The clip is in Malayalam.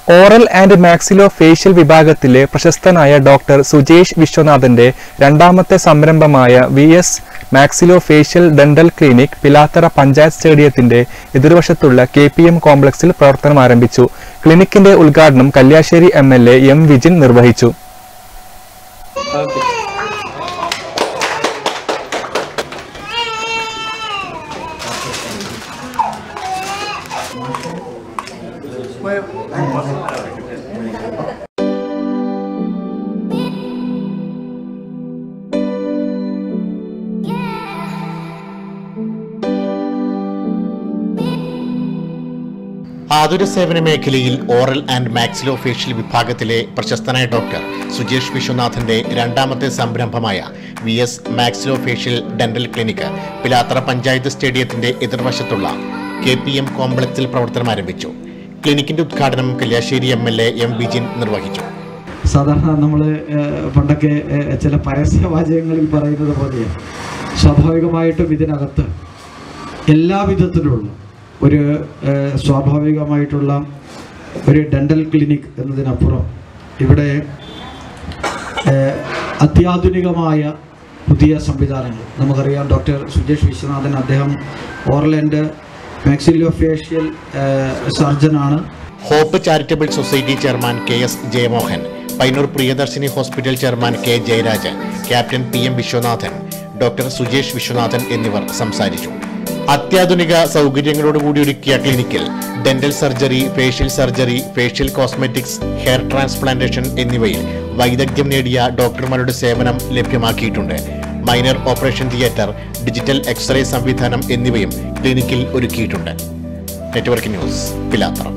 ഓറൽ ആൻഡ് മാക്സിലോ ഫേഷ്യൽ വിഭാഗത്തിലെ പ്രശസ്തനായ ഡോക്ടർ സുജേഷ് വിശ്വനാഥന്റെ രണ്ടാമത്തെ സംരംഭമായ V S maxillofacial dental clinic Pilathara panchayat സ്റ്റേഡിയത്തിന്റെ എതിർവശത്തുള്ള കെ പി എം കോംപ്ലക്സിൽ പ്രവർത്തനം ആരംഭിച്ചു ക്ലിനിക്കിന്റെ ഉദ്ഘാടനം Kalliasseri M L A M Vijin നിർവഹിച്ചു ആതുര സേവന മേഖലയിൽ ഓറൽ ആൻഡ് മാക്സിലോ ഫേഷ്യൽ വിഭാഗത്തിലെ പ്രശസ്തനായ ഡോക്ടർ സുജേഷ് വിശ്വനാഥന്റെ രണ്ടാമത്തെ സംരംഭമായ V S maxillofacial dental clinic Pilathara panchayat സ്റ്റേഡിയത്തിന്റെ എതിർവശത്തുള്ള കെ പി എം കോംപ്ലക്സിൽ പ്രവർത്തനം ആരംഭിച്ചു ക്ലിനിക്കിന്റെ ഉദ്ഘാടനം Kalliasseri M L A M Vijin നിർവഹിച്ചു സാധാരണ നമ്മൾ പണ്ടൊക്കെ ഏഹ്, ചില പരസ്യവാചകങ്ങളിൽ പറയുന്നത് പോലെയാണ് സ്വാഭാവികമായിട്ടും ഇതിനകത്ത് എല്ലാ വിധത്തിലുള്ള ഒരു ഏഹ്, സ്വാഭാവികമായിട്ടുള്ള ഒരു ഡെൻ്റൽ ക്ലിനിക് എന്നതിനപ്പുറം ഇവിടെ ഏഹ്, അത്യാധുനികമായ പുതിയ സംവിധാനങ്ങൾ നമുക്കറിയാം ഡോക്ടർ സുജേഷ് വിശ്വനാഥൻ അദ്ദേഹം ഓർലൻഡ് മാക്സിലോ ഫേഷ്യൽ സർജനാണ് hope charitable society chairman K S Jayamohan Painoor Priyadarshini hospital chairman K Jayaraj captain P M Viswanathan doctor Sujesh Viswanathan എന്നിവർ സംസാരിച്ചു അത്യാധുനിക സൗകര്യങ്ങളോട് കൂടി ഒരുക്കിയ ക്ലിനിക്കിൽ dental surgery facial surgery facial cosmetics hair transplantation എന്നിവയിൽ വൈദഗ്ധ്യം നേടിയ ഡോക്ടർമാരുടെ സേവനം ലഭ്യമാക്കിയിട്ടുണ്ട് minor operation theatre digital x-ray സംവിധാനം എന്നിവയും ക്ലിനിക്കിൽ ഒരുക്കിയിട്ടുണ്ട് നെറ്റ്വർക്ക് ന്യൂസ് പിലാത്തറ